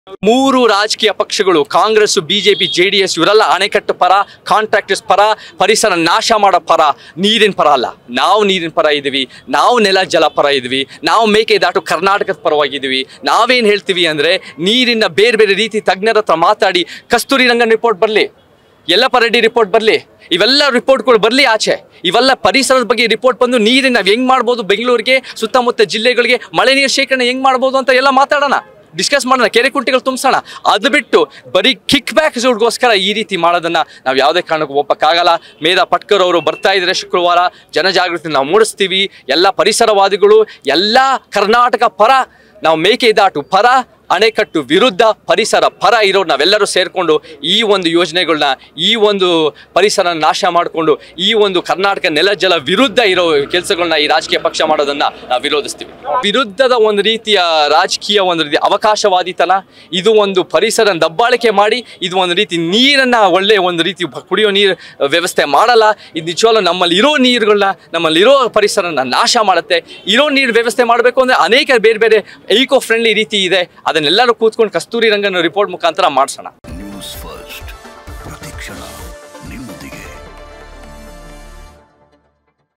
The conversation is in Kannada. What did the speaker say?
ಮೂರು ರಾಜಕೀಯ ಪಕ್ಷಗಳು Congress BJP J D S ಇವರೆಲ್ಲ ಅಣೆಕಟ್ಟು ಪರ ಕಾಂಟ್ರಾಕ್ಟರ್ಸ್ ಪರ ಪರಿಸರ ನಾಶ ಮಾಡೋ ಪರ ನೀರಿನ ಪರ ಅಲ್ಲ ನಾವು ನೀರಿನ ಪರ ಇದ್ದೀವಿ ನಾವು ನೆಲ ಜಲ ಪರ ಇದ್ವಿ ನಾವು ಮೇಕೆದಾಟು ಕರ್ನಾಟಕದ ಪರವಾಗಿದ್ದೀವಿ ನಾವೇನು ಹೇಳ್ತೀವಿ ಅಂದರೆ ನೀರಿನ ಬೇರೆ ಬೇರೆ ರೀತಿ ತಜ್ಞರ ಹತ್ರ ಮಾತಾಡಿ ಕಸ್ತೂರಿ ರಂಗನ್ ರಿಪೋರ್ಟ್ ಬರಲಿ ಯಲ್ಲಪ್ಪ ರೆಡ್ಡಿ ರಿಪೋರ್ಟ್ ಬರಲಿ ಇವೆಲ್ಲ ರಿಪೋರ್ಟ್ಗಳು ಬರಲಿ ಆಚೆ ಇವೆಲ್ಲ ಪರಿಸರದ ಬಗ್ಗೆ ರಿಪೋರ್ಟ್ ಬಂದು ನೀರಿನ ನಾವು ಹೆಂಗೆ ಮಾಡ್ಬೋದು ಬೆಂಗಳೂರಿಗೆ ಸುತ್ತಮುತ್ತ ಜಿಲ್ಲೆಗಳಿಗೆ ಮಳೆ ನೀರು ಶೇಖರಣೆ ಹೆಂಗೆ ಮಾಡ್ಬೋದು ಅಂತ ಎಲ್ಲ ಮಾತಾಡೋಣ ಡಿಸ್ಕಸ್ ಮಾಡೋಣ ಕೆರೆ ಕುಂಟಿಗಳು ತುಂಬಿಸೋಣ ಅದು ಬಿಟ್ಟು ಬರೀ ಕಿಕ್ ಬ್ಯಾಕ್ಸ್ಗೋಸ್ಕರ ಈ ರೀತಿ ಮಾಡೋದನ್ನ ನಾವು ಯಾವುದೇ ಕಾರಣಕ್ಕೂ ಒಪ್ಪಕ್ಕಾಗಲ್ಲ ಮೇಧಾ ಪಟ್ಕರ್ ಅವರು ಬರ್ತಾ ಇದ್ದಾರೆ ಶುಕ್ರವಾರ ಜನಜಾಗೃತಿ ನಾವು ಮೂಡಿಸ್ತೀವಿ ಎಲ್ಲ ಪರಿಸರವಾದಿಗಳು ಎಲ್ಲ ಕರ್ನಾಟಕ ಪರ ನಾವು ಮೇಕೆದಾಟು ಪರ ಅಣೆಕಟ್ಟು ವಿರುದ್ಧ ಪರಿಸರ ಪರ ಇರೋ ನಾವೆಲ್ಲರೂ ಸೇರಿಕೊಂಡು ಈ ಒಂದು ಯೋಜನೆಗಳನ್ನ ಈ ಒಂದು ಪರಿಸರ ನಾಶ ಮಾಡಿಕೊಂಡು ಈ ಒಂದು ಕರ್ನಾಟಕ ನೆಲ ಜಲ ವಿರುದ್ಧ ಇರೋ ಕೆಲಸಗಳನ್ನ ಈ ರಾಜಕೀಯ ಪಕ್ಷ ಮಾಡೋದನ್ನ ನಾವು ವಿರೋಧಿಸ್ತೀವಿ ವಿರುದ್ಧದ ಒಂದು ರೀತಿಯ ರಾಜಕೀಯ ಒಂದು ರೀತಿ ಅವಕಾಶವಾದಿತನ ಇದು ಒಂದು ಪರಿಸರ ದಬ್ಬಾಳಿಕೆ ಮಾಡಿ ಇದು ಒಂದು ರೀತಿ ನೀರನ್ನ ಒಳ್ಳೆ ಒಂದು ರೀತಿ ಬ- ಕುಡಿಯೋ ನೀರು ವ್ಯವಸ್ಥೆ ಮಾಡಲ್ಲ ಇದು ನಿಜವಾಗ್ಲೂ ನಮ್ಮಲ್ಲಿ ಇರೋ ನೀರುಗಳನ್ನ ನಮ್ಮಲ್ಲಿರೋ ಪರಿಸರನ ನಾಶ ಮಾಡುತ್ತೆ ಇರೋ ನೀರು ವ್ಯವಸ್ಥೆ ಮಾಡಬೇಕು ಅಂದರೆ ಅನೇಕ ಬೇರೆ ಬೇರೆ ಈಕೋ ಫ್ರೆಂಡ್ಲಿ ರೀತಿ ಇದೆ ಅದನ್ನೆಲ್ಲರೂ ಕೂತ್ಕೊಂಡು ಕಸ್ತೂರಿ ರಂಗನ ರಿಪೋರ್ಟ್ ಮುಖಾಂತರ ಮಾಡಿಸೋಣ ನ್ಯೂಸ್ ಫಸ್ಟ್ ಪ್ರತಿಕ್ಷಣ